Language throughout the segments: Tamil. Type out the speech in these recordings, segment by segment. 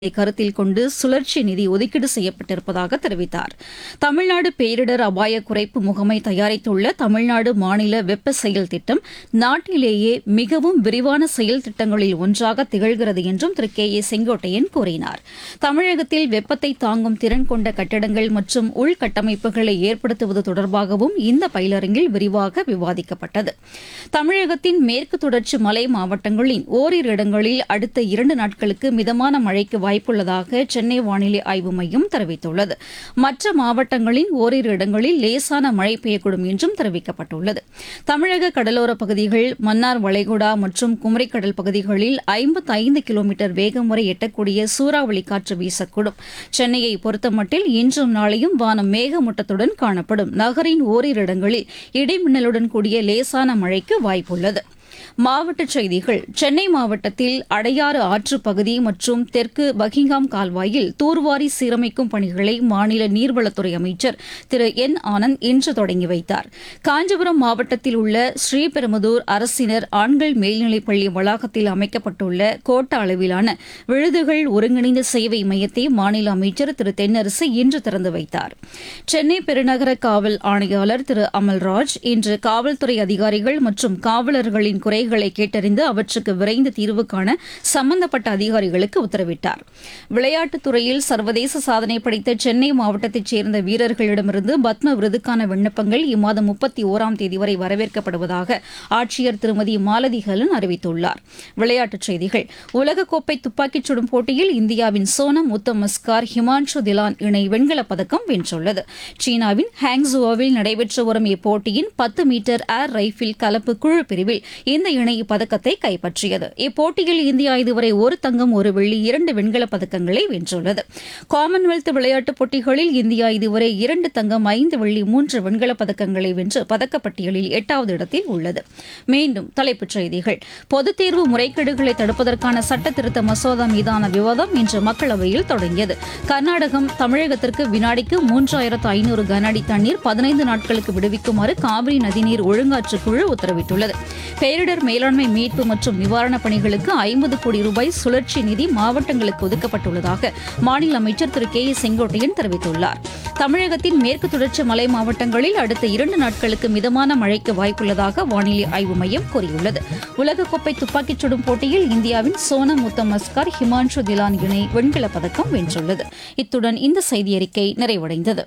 கருத்தில் கொண்டு சுழற்சி நிதி ஒதுக்கீடு செய்யப்பட்டிருப்பதாக தெரிவித்தார் தமிழ்நாடு பேரிடர் அபாய குறைப்பு முகமை தயாரித்துள்ள தமிழ்நாடு மாநில வெப்ப செயல் திட்டம் நாட்டிலேயே மிகவும் விரிவான செயல் திட்டங்களில் ஒன்றாக திகழ்கிறது என்றும் திரு கே ஏ செங்கோட்டையன் கூறினார் தமிழகத்தில் வெப்பத்தை தாங்கும் திறன் கொண்ட கட்டடங்கள் மற்றும் உள்கட்டமைப்புகளை ஏற்படுத்துவது தொடர்பாகவும் இந்த பயிலரங்கில் விரிவாக விவாதிக்கப்பட்டது தமிழகத்தின் மேற்கு தொடர்ச்சி மலை மாவட்டங்களின் ஓரிரு இடங்களில் அடுத்த இரண்டு நாட்களுக்கு மிதமான மழைக்கு வாய்ப்புள்ளதாக சென்னை வானிலை ஆய்வு மையம் தெரிவித்துள்ளது மற்ற மாவட்டங்களின் ஓரிரு இடங்களில் லேசான மழை பெய்யக்கூடும் என்றும் தெரிவிக்கப்பட்டுள்ளது தமிழக கடலோரப் பகுதிகள் மன்னார் வளைகுடா மற்றும் குமரிக்கடல் பகுதிகளில் ஐம்பத்தைந்து கிலோமீட்டர் வேகம் வரை எட்டக்கூடிய சூறாவளி காற்று வீசக்கூடும் சென்னையை பொறுத்தமட்டில் இன்றும் நாளையும் வானம் மேகமூட்டத்துடன் காணப்படும் நகரின் ஓரிரு இடங்களில் இடிமின்னலுடன் கூடிய லேசான மழைக்கு வாய்ப்புள்ளது மாவட்டச் செய்திகள் சென்னை மாவட்டத்தில் அடையாறு ஆற்றுப் பகுதி மற்றும் தெற்கு பக்கிங்காம் கால்வாயில் தூர்வாரி சீரமைக்கும் பணிகளை மாநில நீர்வளத்துறை அமைச்சர் திரு என் ஆனந்த் இன்று தொடங்கி வைத்தார் காஞ்சிபுரம் மாவட்டத்தில் உள்ள ஸ்ரீபெரும்புதூர் அரசினர் ஆண்கள் மேல்நிலைப் பள்ளி வளாகத்தில் அமைக்கப்பட்டுள்ள கோட்ட அளவிலான விழுதுகள் ஒருங்கிணைந்த சேவை மையத்தை மாநில அமைச்சர் திரு தென்னரசு இன்று திறந்து வைத்தார் சென்னை பெருநகர காவல் ஆணையாளர் திரு அமல்ராஜ் இன்று காவல்துறை அதிகாரிகள் மற்றும் காவலர்களின் குறைகளை கேட்டறிந்து அவற்றுக்கு விரைந்து தீர்வு காண சம்பந்தப்பட்ட அதிகாரிகளுக்கு உத்தரவிட்டார் விளையாட்டுத் துறையில் சர்வதேச சாதனை படைத்த சென்னை மாவட்டத்தைச் சேர்ந்த வீரர்களிடமிருந்து பத்ம விருதுக்கான விண்ணப்பங்கள் இம்மாதம் முப்பத்தி ஓராம் தேதி வரை வரவேற்கப்படுவதாக ஆட்சியர் திருமதி மாலதி ஹலன் அறிவித்துள்ளார் விளையாட்டுச் செய்திகள் உலகக்கோப்பை துப்பாக்கிச் சுடும் போட்டியில் இந்தியாவின் சோனம் உத்தம் மஸ்கார் ஹிமான்ஷு திலான் இணை வெண்கலப் பதக்கம் வென்றுள்ளது சீனாவின் ஹாங்ஸுவோவில் நடைபெற்று வரும் இப்போட்டியின் பத்து மீட்டர் ஏர் ரைபிள் கலப்பு குழு பிரிவில் இந்த இணை இப்பதக்கத்தை கைப்பற்றியது இப்போட்டியில் இந்தியா இதுவரை ஒரு தங்கம் ஒரு வெள்ளி இரண்டு வெண்கலப் பதக்கங்களை வென்றுள்ளது காமன்வெல்த் விளையாட்டுப் போட்டிகளில் இந்தியா இதுவரை இரண்டு தங்கம் ஐந்து வெள்ளி மூன்று வெண்கலப் பதக்கங்களை வென்று பதக்கப்பட்டியலில் எட்டாவது இடத்தில் உள்ளது மீண்டும் தலைப்புச் செய்திகள் பொதுத் தேர்வு முறைகேடுகளை தடுப்பதற்கான சட்ட திருத்த மசோதா மீதான விவாதம் இன்று மக்களவையில் தொடங்கியது கர்நாடகம் தமிழகத்திற்கு வினாடிக்கு மூன்றாயிரத்து ஐநூறு கன அடி தண்ணீர் பதினைந்து நாட்களுக்கு விடுவிக்குமாறு காவிரி நதிநீர் ஒழுங்காற்றுக் குழு உத்தரவிட்டுள்ளது பேரிடர் மேலாண்மை மீட்பு மற்றும் நிவாரணப் பணிகளுக்கு ஐம்பது கோடி ரூபாய் சுழற்சி நிதி மாவட்டங்களுக்கு ஒதுக்கப்பட்டுள்ளதாக மாநில அமைச்சர் திரு கே ஏ செங்கோட்டையன் தெரிவித்துள்ளார் தமிழகத்தின் மேற்கு தொடர்ச்சி மலை மாவட்டங்களில் அடுத்த இரண்டு நாட்களுக்கு மிதமான மழைக்கு வாய்ப்புள்ளதாக வானிலை ஆய்வு மையம் கூறியுள்ளது உலகக்கோப்பை துப்பாக்கிச் சுடும் போட்டியில் இந்தியாவின் சோனம் உத்தம் மஸ்கார் ஹிமான்ஷு திலான் இணை வெண்கலப் பதக்கம் வென்றுள்ளது இத்துடன் இந்த செய்தியறிக்கை நிறைவடைந்தது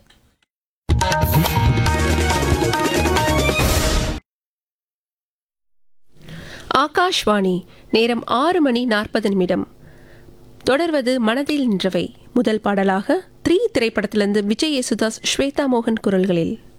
ஆகாஷ்வாணி நேரம் ஆறு மணி நாற்பது நிமிடம் தொடர்வது மனதில் நின்றவை முதல் பாடலாக த்ரீ திரைப்படத்திலிருந்து விஜய் யேசுதாஸ் ஸ்வேதா மோகன் குரல்களில்